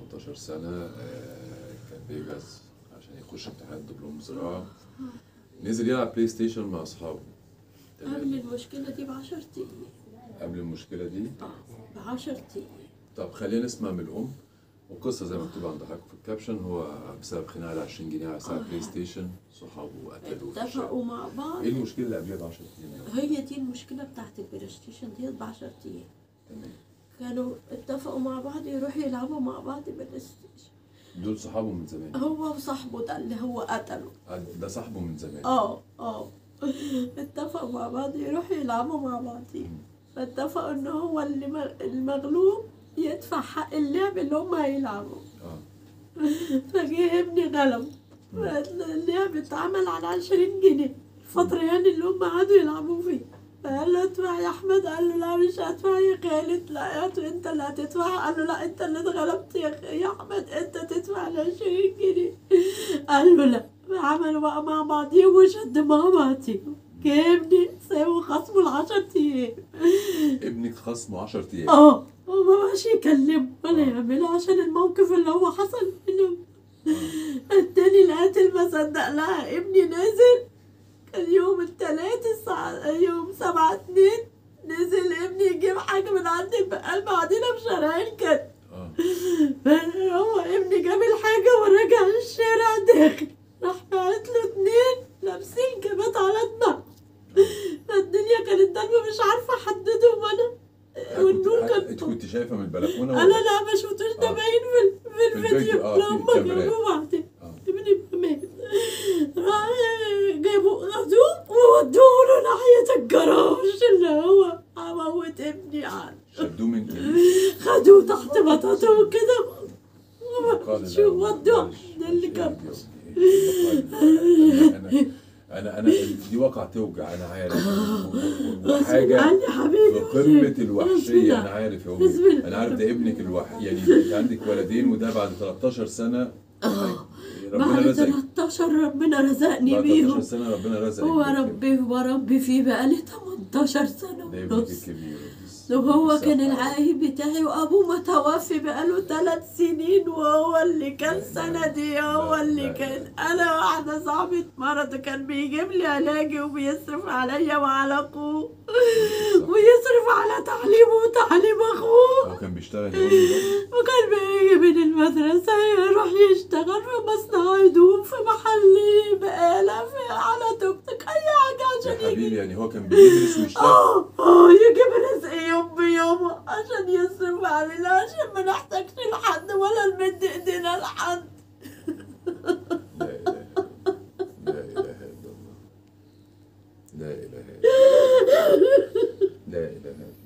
18 سنة آه، كان بيجهز عشان يخش امتحان دبلوم زراعة نزل يلعب بلاي ستيشن مع أصحابه قبل تمام المشكلة دي بعشر أيام قبل المشكلة دي اه بعشر أيام طب خلينا نسمع من الأم والقصة زي ما مكتوب عند حضرتك في الكابشن هو بسبب خناقة على 20 جنيه على ساعة بلاي ستيشن صحابه قتلوه في الشارع اتفقوا مع بعض ايه المشكلة اللي قبلها ب 10 ايام؟ هي دي المشكلة بتاعت البلاي ستيشن دي بعشر أيام تمام كانوا اتفقوا مع بعض يروحوا يلعبوا مع بعض بلاي ستيشن دول صحابه من زمان هو وصاحبه ده اللي هو قتله ده صاحبه من زمان اه اه اتفقوا مع بعض يروحوا يلعبوا مع بعض فاتفقوا ان هو اللي مغ- المغلوب يدفع حق اللعب اللي هم هيلعبوا اه فجه ابني غلب اللعب اتعمل على عشرين جنيه الفترة يعني اللي هم قعدوا يلعبوا فيه فقال له ادفع يا احمد قال له لا مش هدفع يا خالد لا يا تو- انت اللي هتدفع قال له لا انت اللي اتغلبت يا خ- يا احمد انت تدفع ال 20 جنيه قال له لا عملوا بقى مع بعضيهم وشد مع بعضيهم جه ابني سابوا خصمه العشر ايام ابنك خصمه 10 ايام اه هو ما بقاش يكلمه ولا يعمله عشان الموقف اللي هو حصل منه التاني القاتل ما صدق لها ابني نازل كان يوم التلات الساعة يوم سبعة اتنين نزل ابني يجيب حاجة من عند البقال بعدين بشرايين كده اه هو ابني جاب الحاجة ورجع الشارع داخل راح بعت له اتنين لابسين كبات على دماغ فالدنيا كانت ضلمة مش عارفة احددهم انا والنور كنت- كان انت كنت شايفه من البلكونه انا ولا- لا ما شفتوش ده آه. باين في, في الفيديو، الفيديو آه، اللي في هم الكاميرات. جابوه بعدين آه. ابني مات راح جابوا خدوه وودوه له ناحية الجراج اللي هو هموت ابني عنه شدوه من ايه؟ خدوه تحت بطاطا كده قال شو لا، ودوه معلش، ده اللي معلش، كان انا انا انا دي واقعة توجع انا عارف وحاجه قال لي في حبيبي قمة الوحشية بسم أنا عارف يا بسم أمي الله. أنا عارف ده ابنك الوح يعني أنت عندك ولدين وده بعد 13 سنة ربنا بعد رزقك 13 ربنا رزقني بعد 13 بيهم سنة ربنا رزقك هو بالكبير. ربي وربي فيه بقالي 18 سنة ده ابنك ونص الكبير وهو كان بالصحة. العاهي بتاعي وابوه متوفي بقاله ثلاث سنين وهو اللي كان سندي هو لا، اللي لا، كان لا. انا واحده صاحبه مرض كان بيجيب لي علاجي وبيصرف عليا وعلى اخوه ويصرف على تعليمه وتعليم اخوه هو كان بيشتغل يا أمي برضه؟ وكان بيجي من المدرسة يروح يشتغل في مصنع هدوم في محل بقالة في على توك توك أي حاجة يا عشان يجي حبيبي يعني هو كان بيدرس ويشتغل اه اه يجيب رزق يوم بيوم عشان يصرف علينا عشان ما نحتاجش لحد ولا نمد ايدينا لحد لا إله إلا الله. لا إله إلا الله لا إله إلا الله لا إله إلا الله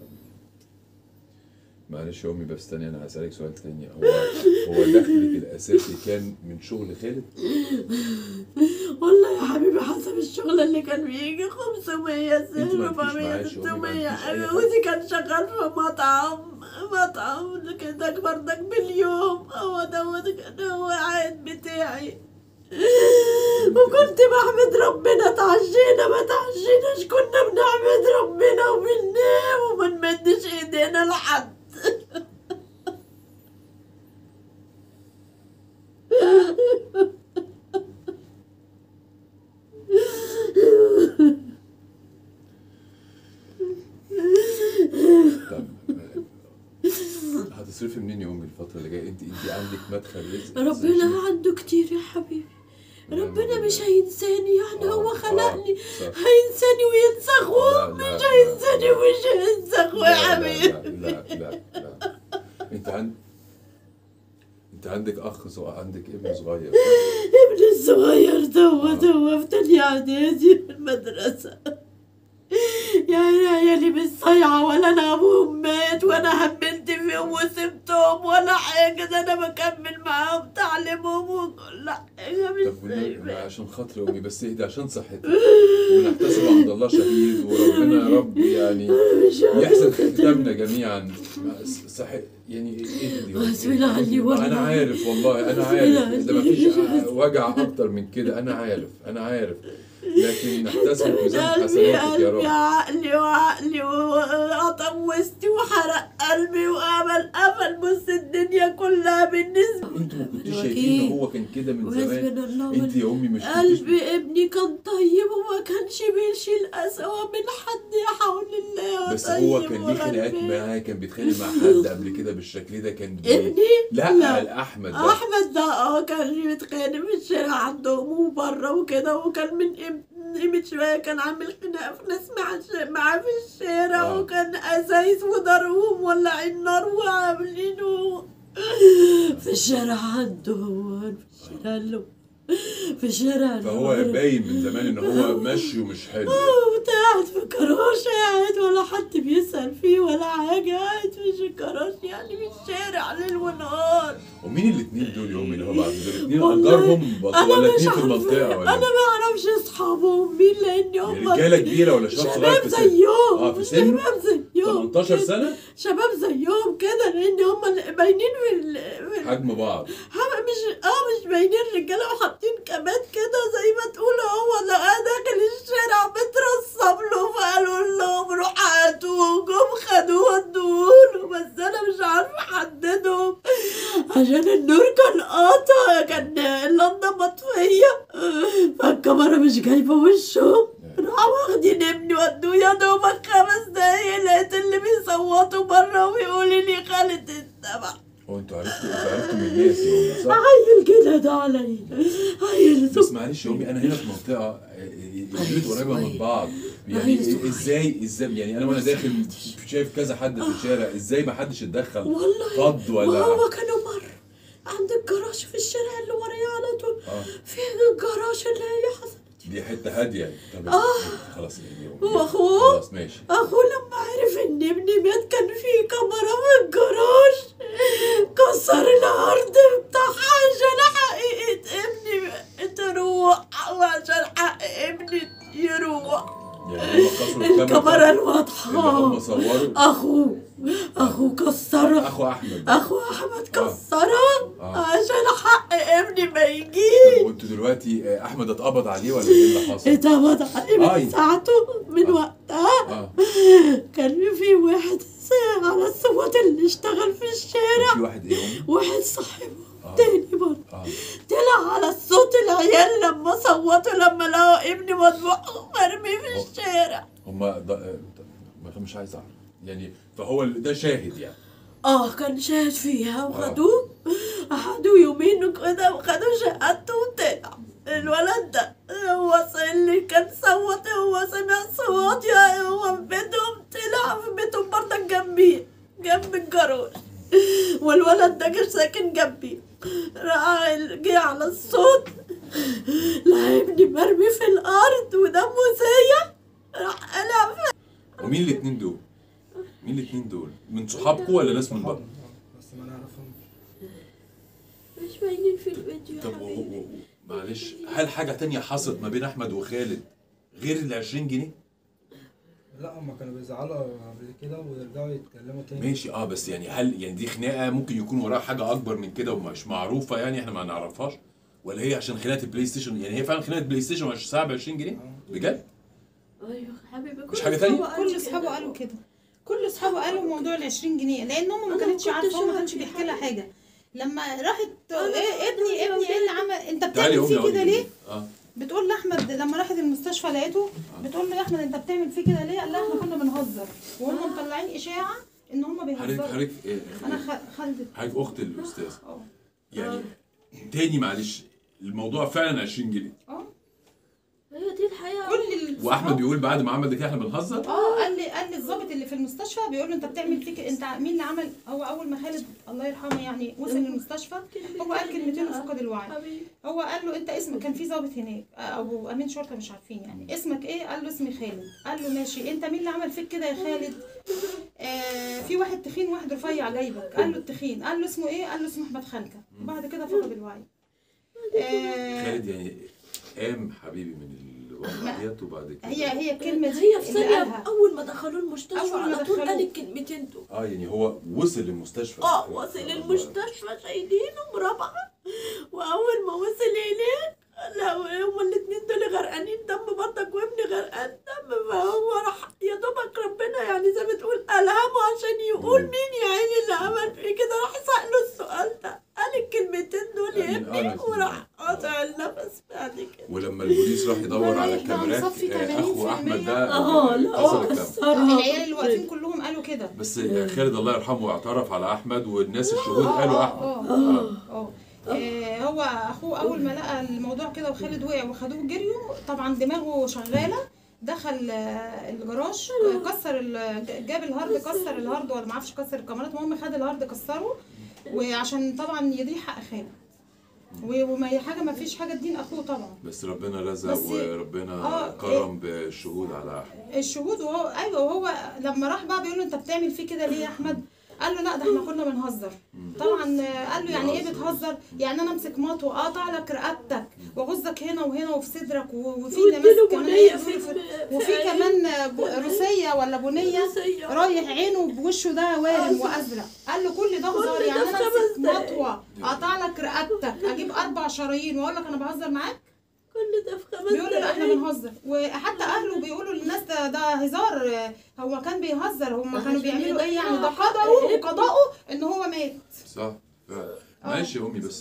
معلش يا أمي بس تاني أنا هسألك سؤال تاني هو هو دخلك الأساسي كان من شغل خالد؟ والله يا حبيبي حسب الشغل اللي كان بيجي 500 انت ما عندكيش 400 معاش يا أمي، ما 600 عندكيش أي حاجة. جوزي كان شغال في مطعم مطعم كده بردك باليوم هو دوت كان هو عائد بتاعي وكنت بحمد ربنا تعشينا ما تعشيناش كنا بنحمد ربنا وبننام وما نمدش ايدينا لحد طب هتصرفي منين يا أمي الفترة اللي جاية؟ أنت أنت عندك مدخل رزق ربنا عنده كتير يا حبيبي ربنا مش هينساني يعني هو خلقني هينساني وينسى اخوه لا، مش لا، هينساني لا. ومش هينسى اخوه يا لا حبيبي لا لا لا لا انت عند انت عندك اخ صغير عندك ابن صغير ابني الصغير دوت هو في تانية اعدادي في المدرسة يا عيالي مش صايعة ولا انا ابوهم مات وانا هملت فيهم وسبتهم ولا حاجة ده انا بكمل معاهم تعليمهم وكل حاجة مش طب والنبي سايبة. عشان خاطر امي بس اهدي عشان صحتك ونحتسب عند الله شهيد وربنا يا رب يعني مش عارفة. يحسن ختامنا جميعا صح يعني اهدي بسم الله علي والله. انا عارف والله انا بسم الله عارف ده علي. مفيش وجع اكتر من كده انا عارف انا عارف لكن نحتسب ميزان قلبي حسناتك يا قلبي رب عقلي وعقلي وقطم وسطي وحرق قلبي وامل قفل بص الدنيا كلها بالنسبة انتوا ما كنتوش الوكيل. شايفين ان هو كان كده من زمان وحسبنا الله انت يا امي مش كنتش قلب ابني كان طيب وما كانش بيشيل أسوأ من حد يا حول الله بس طيب هو كان ليه خناقات وغلبان. معاه كان بيتخانق مع حد قبل كده بالشكل ده كان بي- ابني لا, لا. احمد ده احمد ده اه كان بيتخانق في الشارع عندهم وبره وكده وكان من قيم- من قيمة شوية كان عامل خناقة في ناس مع معاه في الشارع آه. وكان أزايز وضربهم ولعين نار وعاملينه في الشارع عنده هو في الشارع له في الشارع له فهو باين من زمان ان هو ماشي ومش حلو قاعد في كراش قاعد ولا حد بيسأل فيه ولا حاجة قاعد في الكراش يعني في الشارع ليل ونهار ومين الاثنين دول يا امي اللي هو بعد دول الاثنين والله اجرهم بط- انا ولا مش اثنين في عارفه المنطقه ولا انا ما اعرفش اصحابهم مين لان هم رجاله كبيره ولا شباب صغير شباب في سن زيهم اه في سن شباب زيهم 18 كده. سنه شباب زيهم كده لان هم اللي باينين في ال... في ال... حجم بعض هم مش اه مش باينين رجاله وحاطين كبات كده زي ما تقول هو لقاه داخل الشارع مترصب له فقالوا لهم روحوا هاتوه جم خدوه ودوه بس انا مش عارفه احددهم عشان النور كان قاطع كان اللمبه مطفيه فالكاميرا مش جايبه وشه راحوا واخدين ابني ودوه يا دوبك خمس دقايق لقيت اللي بيصوتوا بره ويقولوا لي خالد اتبع هو انتوا عرفتوا انتوا عرفتوا من الناس يا امي صح؟ عيل كده ده عليا عيل بس معلش يا امي انا هنا في منطقه آه، البيوت قريبه من بعض يعني عايز صغير. ازاي ازاي يعني انا وانا داخل شايف كذا حد في الشارع ازاي ما حدش اتدخل والله فض ولا وهو كانوا مر عند الجراج في الشارع اللي ورايا على طول اه في الجراج اللي هي حصلت دي حته هاديه يعني طب آه. خلاص يعني يا أمي. واخوه خلاص ماشي اخوه لما عرف ان ابني مات كان في كاميرا في الجراج كسر الارض بتاعها عشان حقيقة ابني تروح وعشان حق ابني يروح يعني هم كسروا الكاميرا اللي الواضحة هم صوروا اخوه اخوه كسرها اخو احمد اخو احمد كسرها آه. عشان حق ابني ما طب يجيش وانتوا دلوقتي آه، احمد اتقبض عليه ولا ايه اللي حصل؟ اتقبض عليه أي. من ساعته من آه. وقتها اه كان في واحد على الصوت اللي اشتغل في الشارع في واحد ايه يا أمي؟ واحد صاحبه آه. تاني برضه اه طلع على الصوت العيال لما صوتوا لما لقوا ابني مذبوح مرمي في الشارع هم ما مش عايز اعرف يعني فهو ال- ده شاهد يعني اه كان شاهد فيها وخدوه قعدوا يومين كده وخدوا شهادته وطلع الولد ده هو اللي كان صوت هو سمع صوت يا هو في بيتهم طلع في بيتهم برضك جنبي جنب الجراج والولد ده كان ساكن جنبي راح جه على الصوت لقى ابني مرمي في الارض ودمه سايح راح قلع في ومين الاثنين دول؟ مين الاثنين دول؟ من صحابكم ولا ناس من بره؟ بس ما نعرفهم مش باينين في الفيديو يا طب و- حبيبي و- و- معلش هل حاجه تانية حصلت ما بين احمد وخالد غير ال 20 جنيه؟ لا هم كانوا بيزعلوا قبل كده ويرجعوا يتكلموا تاني ماشي اه بس يعني هل يعني دي خناقه ممكن يكون وراها حاجه اكبر من كده ومش معروفه يعني احنا ما نعرفهاش ولا هي عشان خناقه البلاي ستيشن يعني هي فعلا خناقه بلاي ستيشن عشان ساعه ب 20 جنيه بجد ايوه حبيبي مش حاجة تانية؟ كل اصحابه قالوا كده كل اصحابه قالوا موضوع ال 20 جنيه لان امه أنا ما ما كانتش كنتش عارفه وما أعرف كانش في بيحكي لها حاجة. حاجه لما راحت أنا إيه ابني أنا ابني ايه اللي عمل انت تعالي بتعمل قومي فيه كده اقعدي ليه اه بتقول لاحمد لما راحت المستشفى لقيته بتقول له يا احمد انت بتعمل فيه كده ليه قال لها احنا كنا بنهزر وهم مطلعين اشاعه ان هم حضرتك بيهزروا حضرتك إيه؟ انا خ- خالد حضرتك اخت الاستاذ اه يعني تاني معلش الموضوع فعلا 20 جنيه اه هي دي الحقيقة كل ال- واحمد بيقول بعد ما عمل ده كده احنا بنهزر اه قال لي قال لي الضابط اللي في المستشفى بيقول له انت بتعمل فيك انت مين اللي عمل هو اول ما خالد الله يرحمه يعني وصل المستشفى هو قال كلمتين وفقد الوعي حبيبي هو قال له انت اسمك كان في ضابط هناك او امين شرطه مش عارفين يعني اسمك ايه قال له اسمي خالد قال له ماشي انت مين اللي عمل فيك كده يا خالد آه في واحد تخين واحد رفيع جايبك قال له التخين قال له اسمه ايه قال له اسمه احمد خنكه وبعد كده فقد الوعي آه خالد يعني قام حبيبي من الواقعة ديت وبعد كده هي هي الكلمه دي هي في اللي ثانية قالها أول ما دخلوه المستشفى أول ما على طول دخلوه. قال الكلمتين دول اه يعني هو وصل للمستشفى اه وصل المستشفى شايلينه مربعة وأول ما وصل هناك لا هما الاتنين دول غرقانين دم برضك وابني غرقان دم فهو راح يا دوبك ربنا يعني زي ما تقول ألهمه عشان يقول مم. مين يا عيني اللي عمل فيه كده راح سأله السؤال ابني أنا- وراح قاطع النفس بعد كده ولما البوليس راح يدور على ده الكاميرات مصفي آه، اخو 80% احمد ده اه لا كسر هو الكاميرا كسرها العيال اللي واقفين كلهم قالوا كده بس خالد الله يرحمه اعترف على احمد والناس الشهود قالوا احمد اه اه اه آه، هو اخوه اول ما لقى الموضوع كده وخالد وقع وخدوه جريوا طبعا دماغه شغاله دخل آه، الجراج آه، كسر ال- جاب الهارد كسر الهارد ولا ما اعرفش كسر الكاميرات المهم خد الهارد كسره وعشان طبعا يضيع حق خالد و- وما هي حاجه ما فيش حاجه تدين اخوه طبعا بس ربنا رزق بس- وربنا آه، كرم بالشهود على احمد الشهود وهو ايوه وهو لما راح بقى بيقول له انت بتعمل فيه كده ليه يا احمد قال له لا ده احنا كنا بنهزر طبعا آه، قال له يعني ايه بتهزر يعني انا امسك مط واقطع لك رقبتك واغزك هنا وهنا وفي صدرك و- وفي واديله نماذج كمان بنية هي في- في- في- وفي في كمان آه، ب- روسيه ولا بنيه روسية. رايح عينه بوشه ده وارم وازرق قال له كل ده هزار كل يعني ده انا في امسك خمس دقايق. مطوه اقطع لك رقبتك اجيب اربع شرايين واقول لك انا بهزر معاك كل ده في خمس بيقولوا لا احنا دقايق بنهزر وحتى اهله بيقولوا للناس ده ده هزار آه، هو كان بيهزر هم كانوا عشان بيعملوا ايه يعني ده يضيعوا حق قدره ابنه. وقضاؤه ان هو مات صح ف- ماشي يا امي بس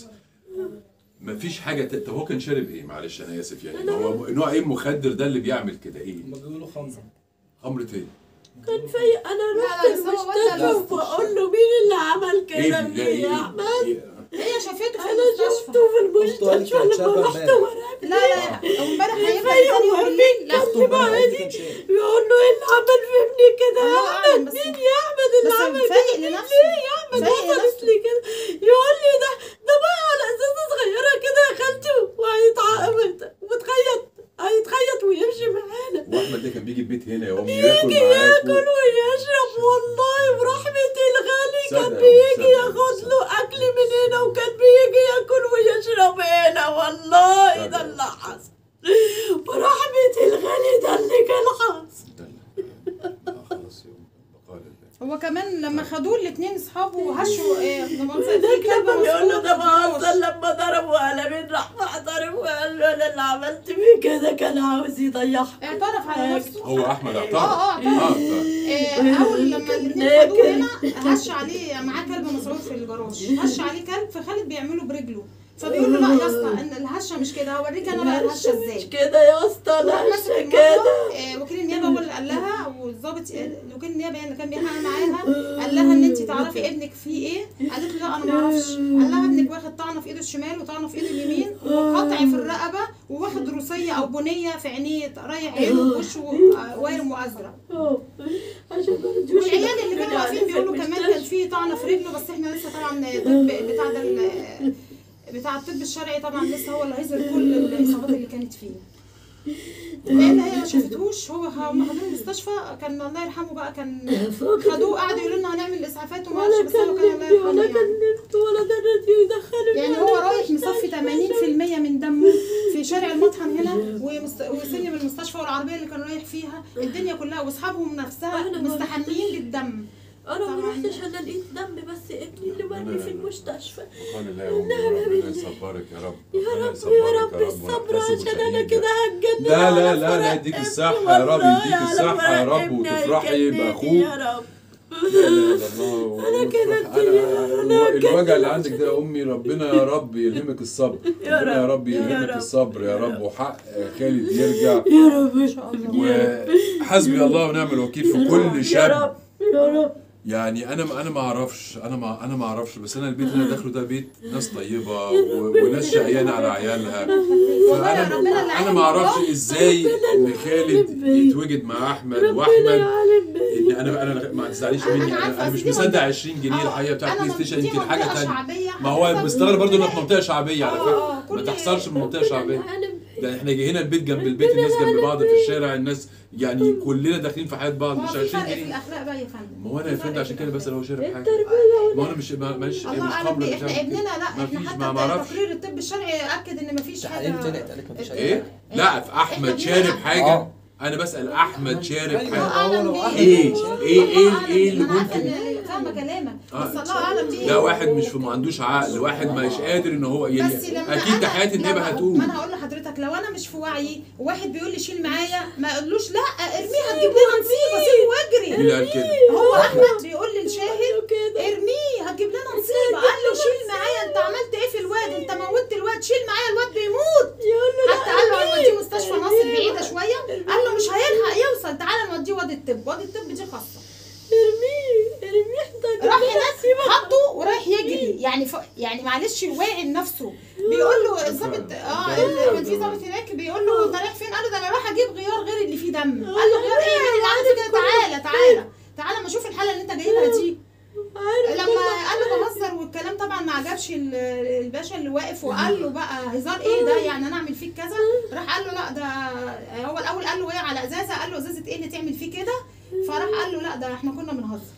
ما فيش حاجه ت- طب هو كان شارب ايه معلش انا اسف يعني هو نوع ايه المخدر ده اللي بيعمل كده ايه هما بيقولوا خمرة خمرة ايه كان في انا لا، رحت لا، بس هو المستشفى ولا- وبقول له مين اللي عمل ايه كده بي- فيه ايه يا احمد إيه؟ هي شافته في انا المستشفى شفته في المستشفى كان لما شافها رحت امبارح. ورا لا لا امبارح هيبقى في تاني يوم بالليل لا اخته امبارح قالت لي كان شارب بيقول له ايه اللي عمل في ابني كده يا الله أعلم، احمد بس- مين يا احمد اللي بس عمل فايق كده لنفسه. ليه يا احمد فايق وصلت لنفسه. لي كده يقول لي ده ده بقى على ازازه صغيره كده يا خالته وهيتعقد وتخيط هيتخيط ويمشي معانا واحمد ده كان بيجي البيت هنا يا امي ياكل يجي ياكل معاكم ويشرب والله برحمة الغالي كان صدق، بيجي صدق، ياخد صدق. له اكل من هنا وكان بيجي ياكل ويشرب هنا والله ده صدق. اللي حصل برحمة الغالي ده اللي كان حصل آه، خلاص يا أمي. بقال الله. هو كمان لما خدوه الاثنين اصحابه هشوا ايه لما نزل ده في كلب لما بيقول له ده مسؤول بهزر لما ضربه قلمين راح اعترف وقال له انا اللي عملت فيه كده كان عاوز يضيع اعترف على نفسه هو احمد اعترف اه اه اه اعترف طيب. آه، اول لما الاثنين خدوه هنا هش عليه معاه كلب مسعود في الجراج هش عليه كلب فخالد بيعمله برجله فبيقول له لا يا اسطى ان الهشه مش كده هوريك انا بقى الهشه مش ازاي كده يا اسطى راح لا ماسك كده المطوة، آه، وكيل النيابه هو اللي قال لها والظابط آه، وكيل النيابه اللي كان بيحقق معاها قال لها ان انت تعرفي ابنك فيه ايه قالت له لا انا ما اعرفش قال لها ابنك واخد طعنه في ايده الشمال وطعنه في ايده اليمين وقطع في الرقبه وواخد روسيه او بنيه في عينيه رايح عينه ووشه آه، وارم وازرق اه عشان ما رضيوش والعيال اللي كانوا يدخلوني واقفين عليه في بيقولوا كمان كان المستشفى. في طعنه في رجله بس احنا لسه طبعا طب بتاع ده ال- بتاع الطب الشرعي طبعا لسه هو اللي هيظهر كل الاصابات اللي كانت فيه لان هي ما شافتهوش هو هم خدوه المستشفى كان الله يرحمه بقى كان خدوه قعدوا يقولوا لنا هنعمل اسعافات وما ولا اعرفش بس هو كان الله كلمني ولا يرحمه يعني. كلمت ولا درت يدخلني يعني هو رايح مصفي 80% من دمه في شارع المطحن هنا ومست- وسلم المستشفى والعربيه اللي كان رايح فيها الدنيا كلها واصحابهم نفسها أنا ما مستحميين بالدم انا ما طبعاً. رحتش انا لقيت دم بس ابني اللي مرمي في المستشفى بقال الله يا امي ربنا يصبرك يا رب يا ربنا رب يصبرك يا رب الصبر ونحتسب عشان انا شهيدا. كده هتجنن لا لا على لا لا فرح يديك ابني الصحة يا رب والله يديك على الصحة يا فرح رب ابني وتفرحي هيجنني بأخوك يا رب لا لا لا الله أنا كده وافرح. الدنيا- أنا أنا الوجع كده- اللي عندك ده يا امي ربنا يا رب يلهمك الصبر يا ربنا يا رب، رب يا يلهمك رب، الصبر يا يا رب رب. وحق خالد يرجع يا رب ان شاء وحسبي الله ونعم الوكيل في كل يا شاب رب يا رب يعني انا انا ما اعرفش انا ما انا ما اعرفش بس انا البيت اللي انا داخله ده بيت ناس طيبه و- وناس شقيانه على عيالها والله ربنا اللي فانا انا عالم ما اعرفش والله. ازاي ان خالد يتوجد مع احمد ربنا واحمد يعلم ان انا انا ما تزعليش أنا- مني أنا انا, عارفة أنا مش أصل دي مصدق منطقة- 20 جنيه آه، الحقيقه بتاعت أنا بلاي من- ستيشن دي يمكن حاجه منطقة ثانيه شعبية ما هو حسب مستغرب برضه انك الولاية. منطقه شعبيه على آه، فكره آه، ما كل- تحصلش من منطقه شعبيه يعلم ده احنا جينا البيت جنب البيت الناس جنب بعض في الشارع الناس يعني كلنا داخلين في حياه بعض ما مش هو في 20 فرق في جنيه الاخلاق بقى يا فندم ما هو انا يا فندم عشان كده بسال هو شارب حاجه التربيه ما هو انا مش ما- ماليش الله مش اعلم خمر بيه مش احنا عارف ابننا إيه. لا ما احنا فيش حتى ما ما اعرفش تقرير الطب الشرعي اكد ان مفيش تحاليل حاجه طلعت قالك مفيش اي ايه حاجه لا في احمد إحنا شارب بنلعب. حاجه آه. انا بسال احمد شارب أيوة. حاجه اعلم لو بيه أحمد إيه؟ الله إيه- إيه- أعلم إيه بيه. اللي أنا عارفة ممكن- إن- فاهمه كلامك آه. بس الله اعلم بيه لا واحد مش في ما عندوش عقل واحد مش قادر ان هو يعني بس لما اكيد أنا- تحيات النيابه لما- ما هتقوم انا هقول لحضرتك لو انا مش في وعي وواحد بيقول لي شيل معايا ما اقولوش لا ارميه هتجيب لنا نصيبه سيبه مين واجري اللي قال كده؟ هو احمد بيقول للشاهد كده ارميه هتجيب لنا نصيبه قال له شيل معايا انت عملت ايه في الواد انت موت يعني معلش واعي لنفسه بيقول له الظابط اه ال- كان في ظابط هناك بيقول له انت رايح فين؟ قال له ده انا رايح اجيب غيار غير اللي فيه دم قال له غيار ايه؟ مين اللي عمل كده؟ تعالى تعالى تعالى ما اشوف الحاله اللي انت جايبها دي عارف لما قال له بهزر والكلام طبعا ما عجبش ال- الباشا اللي واقف وقال له بقى هزار ايه ده يعني انا اعمل فيك كذا راح قال له لا ده هو الاول قال له ايه على ازازه قال له ازازه ايه اللي تعمل فيه كده فراح قال له لا ده احنا كنا بنهزر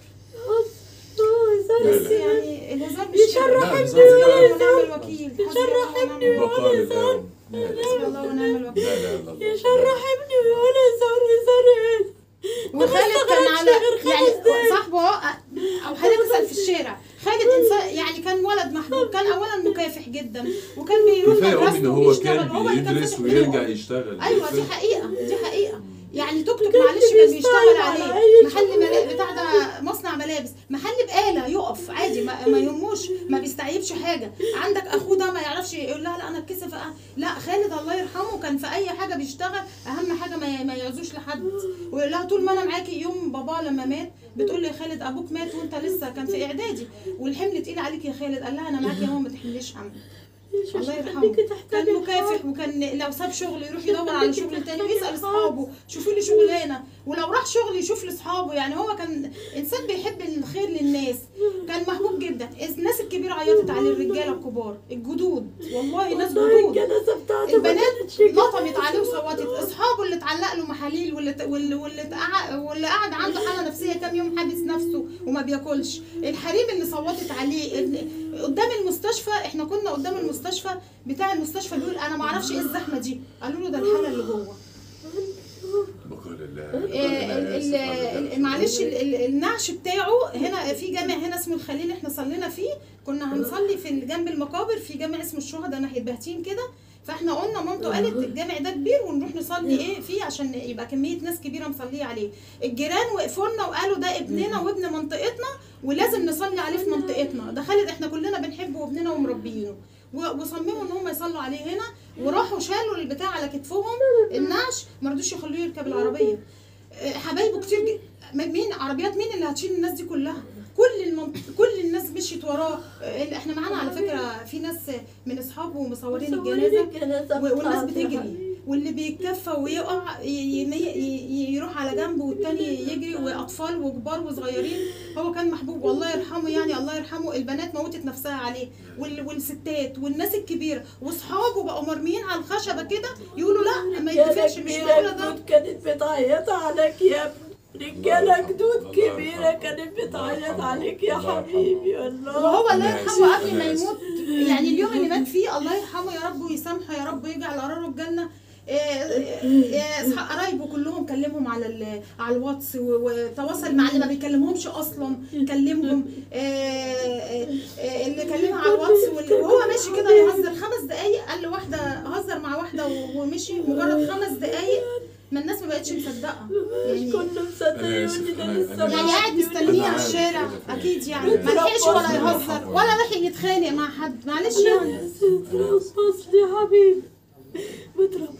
لا، بس لا. يعني الهزار مش يشرح لا، ابني الهزار ده- حسبي الله ونعم الوكيل يشرح حسبي الله ونعم الوكيل. بقال الآن لا لا حسبي الله ونعم الوكيل لا لا لا يشرح ابني ويقول هزار هزار ايه وخالد كان استغرقش على غير خمس يعني دقايق. صاحبه او حضرتك تسال في الشارع خالد انسان يعني كان ولد محبوب كان اولا مكافح جدا وكان بيروح كفايه قوي ان مدرسته هو ويشتغل كان وهو اللي كان بيدرس فاتح ويرجع بيوت. يشتغل ايوه دي حقيقه دي حقيقه يعني توك توك كان معلش كان بيستعين بيشتغل على عليه أي محل شغل. ملا... بتاع ده مصنع ملابس محل بقاله يقف عادي ما, ما يهموش ما بيستعيبش حاجه عندك اخوه ده ما يعرفش يقول لا لا انا اتكسف أه. لا خالد الله يرحمه كان في اي حاجه بيشتغل اهم حاجه ما, ي... ما يعزوش لحد ويقول لها طول ما انا معاكي يوم بابا لما مات بتقول لي يا خالد ابوك مات وانت لسه كان في اعدادي والحمل تقيل عليك يا خالد قال لها انا معاكي يا ماما ما تحمليش هم الله يرحمه كان مكافح وكان لو ساب شغل يروح يدور على شغل تاني ويسال اصحابه شوفوا لي شغلانه ولو راح شغل يشوف لاصحابه يعني هو كان انسان بيحب الخير للناس كان محبوب جدا الناس الكبيره عيطت عليه الرجاله الكبار الجدود والله ناس والله جدود الجنازة بتاعته ما البنات كانتش كده. لطمت عليه وصوتت اصحابه اللي اتعلق له محاليل واللي واللي واللي, اتقع- واللي قعد عنده حاله نفسيه كام يوم حابس نفسه وما بياكلش الحريم اللي صوتت عليه ال- قدام المستشفى احنا كنا قدام المستشفى بتاع المستشفى بيقول انا ما اعرفش ايه الزحمه دي قالوا له ده الحاله اللي جوه بقال الله آه، ال- ال- ال- معلش ال- ال- النعش بتاعه هنا في جامع هنا اسمه الخليل احنا صلينا فيه كنا هنصلي في جنب المقابر في جامع اسمه الشهداء ناحيه بهتين كده فاحنا قلنا مامته قالت الجامع ده كبير ونروح نصلي ايه فيه عشان يبقى كميه ناس كبيره مصليه عليه الجيران وقفوا لنا وقالوا ده ابننا وابن منطقتنا ولازم نصلي عليه في منطقتنا ده خالد احنا كلنا بنحبه وابننا ومربيينه و- وصمموا ان هم يصلوا عليه هنا وراحوا شالوا البتاع على كتفهم النعش ما رضوش يخلوه يركب العربيه آه، حبايبه كتير ج- م- مين عربيات مين اللي هتشيل الناس دي كلها كل المنط... كل الناس مشيت وراه آه، احنا معانا على فكره في ناس من اصحابه مصورين الجنازه الجنازة و- والناس بتاعته. بتجري واللي بيتكفى ويقع ي- ي- ي- يروح على جنب والتاني يجري واطفال وكبار وصغيرين هو كان محبوب والله يرحمه يعني الله يرحمه البنات موتت نفسها عليه وال- والستات والناس الكبيره واصحابه بقوا مرميين على الخشبه كده يقولوا لا ما يدفعش مش معقوله ده جدود كانت بتعيط عليك يا ابني رجالة جدود الله كبيرة يرحمه. كانت الله بتعيط يرحمه. علي يا الله يرحمه. حبيبي والله وهو الله أنا يرحمه آسف، قبل ما أنا آسف. يموت يعني اليوم اللي مات فيه الله يرحمه يا رب ويسامحه يا رب ويجعل قراره الجنه إيه، إيه، أصحاب- قرايبه كلهم كلمهم على ال- على الواتس و- وتواصل مع اللي ما بيكلمهمش اصلا كلمهم إيه، إيه، إيه، اللي كلمها على الواتس واللي- وهو ماشي كده يهزر خمس دقايق قال لواحده هزر مع واحده و- ومشي مجرد خمس دقايق ما الناس ما بقتش مصدقه مش يعني كله أنا مصدقوني آسف، ده أنا- لسه أنا- يعني قاعد مستنيه أنا على عارف الشارع كده فعلا. اكيد يعني أنا ما لحقش ولا آسف. يهزر ولا لحق يتخانق مع حد معلش يعني متربص لي حبيبي متربص